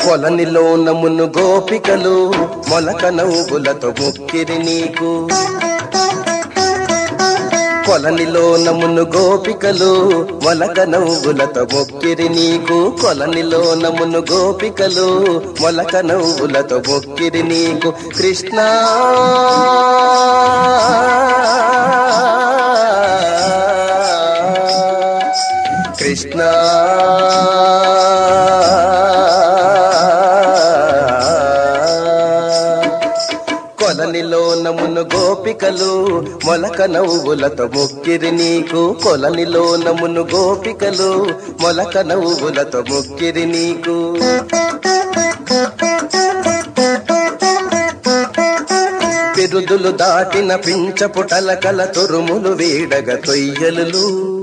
కొలనిలో నమును గోపికలు మొలక నవ్వులతో మొక్కిరి నీకు కొలనిలో నమును గోపికలు మొలక నవ్వులతో మొక్కిరి నీకు కొలనిలో నమును గోపికలు మొలక నవ్వులతో మొక్కిరి నీకు కృష్ణ కృష్ణ కొలనిలో నమును గోపికలు మొలక నవ్వులతో మొక్కిరి నీకు కొలనిలో నమును గోపికలు మొలక నవ్వులతో మొక్కిరి నీకు పిరుదులు దాటిన పించపుటల కల తురుములు వీడగ తొయ్యలు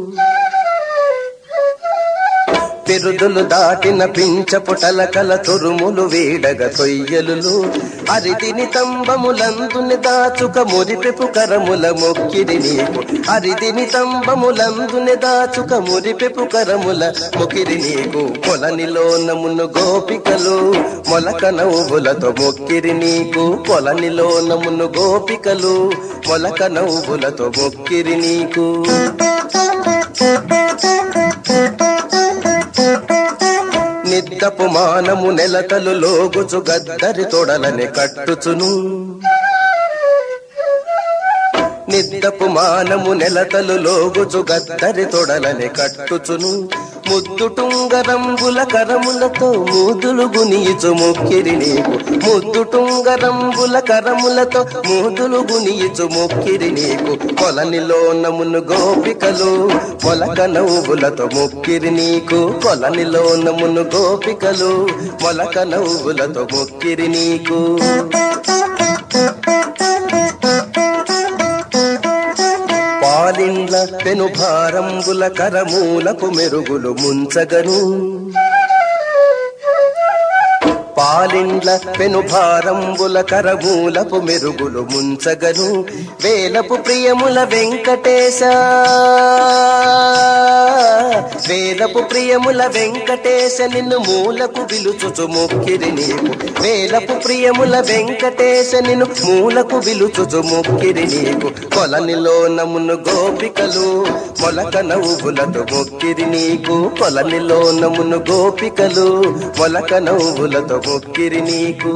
పిరుదులు దాటిన పించపుటల కల తురుములు వీడగ తొయ్యలు అరిదిని తంబములందుని దాచుక మురిపెపు కరముల మొక్కిరి నీకు అరిదిని తంబములందుని దాచుక మురిపెపు కరముల మొక్కిరి నీకు కొలనిలో నమును గోపికలు మొలక నవ్వులతో మొక్కిరి నీకు కొలనిలో నమును గోపికలు మొలక నవ్వులతో మొక్కిరి నీకు నిద్దపు మానము నెలతలు లోగుచు గద్దరి తొడలని కట్టుచును నిద్దపు మానము నెలతలు లోగుచు గద్దరి తొడలని కట్టుచును ముద్దు టుంగరంబుల కరములతో మూదులు గునియుచు మొక్కిరి నీకు ముద్దు టుంగరంబుల కరములతో మూదులు గునియుచు మొక్కిరి నీకు కొలనిలో నమును గోపికలు మొలక నవ్వులతో మొక్కిరి నీకు కొలనిలో నమును గోపికలు మొలక నవ్వులతో మొక్కిరి నీకు పాలిండ్ల పెను భారంబుల కరమూలకు మెరుగులు ముంచగను పాలిండ్ల పెను భారంబుల కరమూలపు మెరుగులు ముంచగను వేలపు ప్రియముల వెంకటేశ వేలపు ప్రియముల వెంకటేశ నిన్ను మూలకు విలుచుచు మొక్కిరి నీకు వేలపు ప్రియముల వెంకటేశ నిన్ను మూలకు విలుచుచు మొక్కిరి నీకు కొలనిలో నమును గోపికలు మొలక నవ్వులతో మొక్కిరి నీకు కొలనిలో నమును గోపికలు మొలక నవ్వులతో మొక్కిరి నీకు